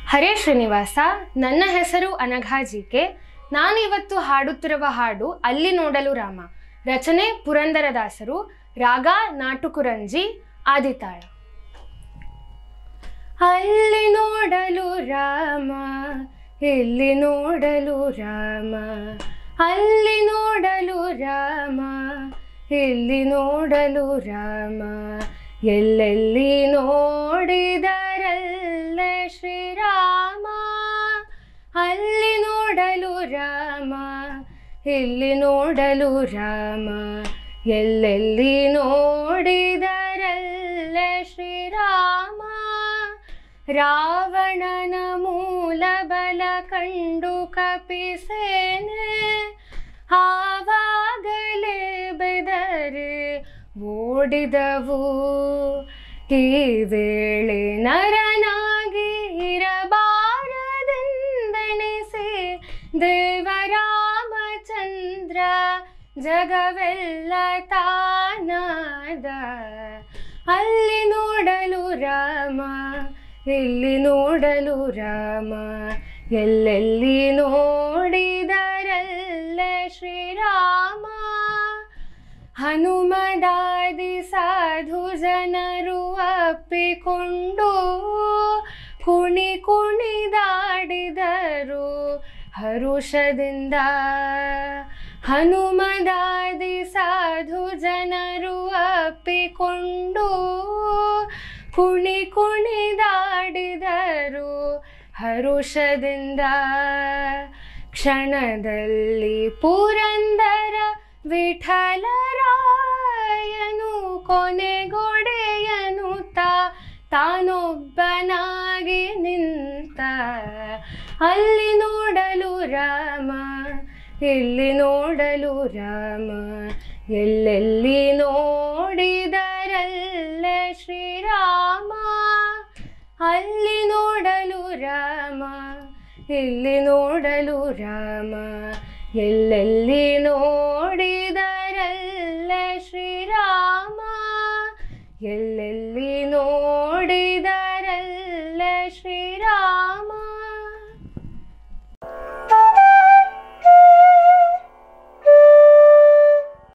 ಹರೇ ಶ್ರೀನಿವಾಸ ನನ್ನ ಹೆಸರು ಅನಘಾಜಿಕೆ ನಾನಿವತ್ತು ಹಾಡುತ್ತಿರುವ ಹಾಡು ಅಲ್ಲಿ ನೋಡಲು ರಾಮ ರಚನೆ ಪುರಂದರದಾಸರು ರಾಗ ನಾಟುಕುರಂಜಿ ಆದಿತಾಳ ಅಲ್ಲಿ ನೋಡಲು ರಾಮ ಇಲ್ಲಿ ನೋಡಲು ರಾಮ ಅಲ್ಲಿ ನೋಡಲು ರಾಮ ಇಲ್ಲಿ ನೋಡಲು ರಾಮ ಎಲ್ಲೆಲ್ಲಿ ನೋಡಿದರಲ್ಲ ಶ್ರೀರಾಮ ಅಲ್ಲಿ ನೋಡಲು ರಾಮ ಇಲ್ಲಿ ನೋಡಲು ರಾಮ ಎಲ್ಲೆಲ್ಲಿ ನೋಡಿದರಲ್ಲ ಶ್ರೀರಾಮ ರಾವಣನ ಮೂಲ ಬಲ ಕಂಡು ಕಪಿಸೇನೆ ಆವಾಗಲೇ ಬೆದರೆ ಓಡಿದವು ಈ ವೇಳೆ ನರನಾಗಿ ಇರಬಾರದೆಂದೆಣಿಸಿ ದೇವರಾಮಚಂದ್ರ ಜಗವೆಲ್ಲ ತಾನಾದ ಅಲ್ಲಿ ನೋಡಲು ರಾಮ ಇಲ್ಲಿ ನೋಡಲು ರಾಮ ಎಲ್ಲೆಲ್ಲಿ ನೋಡಿದರಲ್ಲ ಶ್ರೀರಾಮ ಹನುಮದಾದಿ ಸಾಧು ಜನರು ಅಪ್ಪಿಕೊಂಡು ಕುಣಿ ಕುಣಿದಾಡಿದರು ಹರುಷದಿಂದ ಹನುಮದಾದಿ ಸಾಧು ಜನರು ಅಪ್ಪಿಕೊಂಡು ಕುಣಿ ಕುಣಿದಾಡಿದರು ಹರುಷದಿಂದ ಕ್ಷಣದಲ್ಲಿ ಪುರಂದರ ವಿಠಲರಾಯನು ಕೊನೆಗೊಡೆಯನು ತಾ ತಾನೊಬ್ಬನಾಗಿ ನಿಂತ ಅಲ್ಲಿ ನೋಡಲು ರಾಮ ಇಲ್ಲಿ ನೋಡಲು ರಾಮ ಎಲ್ಲೆಲ್ಲಿ ನೋಡಿದರಲ್ಲ ಶ್ರೀರಾಮ ಅಲ್ಲಿ ನೋಡಲು ರಾಮ ಇಲ್ಲಿ ನೋಡಲು ರಾಮ ಎಲ್ಲೆಲ್ಲಿ ನೋಡಿದರಲ್ಲ ಶ್ರೀರಾಮ ಎಲ್ಲೆಲ್ಲಿ ನೋ